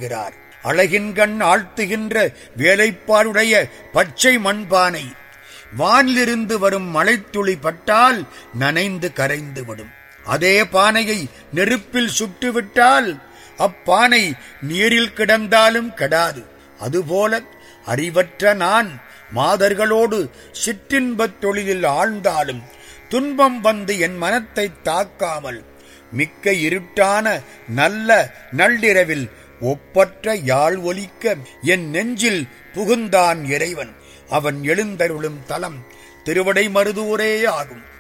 இருக்கிறார் அழகின்கண் ஆழ்த்துகின்ற வேலைப்பாடுடைய பச்சை மண்பானை வானிலிருந்து வரும் மழைத்துளி பட்டால் நனைந்து கரைந்து விடும் அதே பானையை நெருப்பில் சுட்டுவிட்டால் அப்பானை நீரில் கிடந்தாலும் கெடாது அதுபோல அறிவற்ற நான் மாதர்களோடு சிற்றின்பத் தொழிலில் ஆழ்ந்தாலும் துன்பம் வந்து என் மனத்தை தாக்காமல் மிக்க இருட்டான நல்ல நள்ளிரவில் ஒப்பற்ற யாழ் ஒலிக்க என் நெஞ்சில் புகுந்தான் இறைவன் அவன் எழுந்தருளும் தலம் திருவடை மருதூரே ஆகும்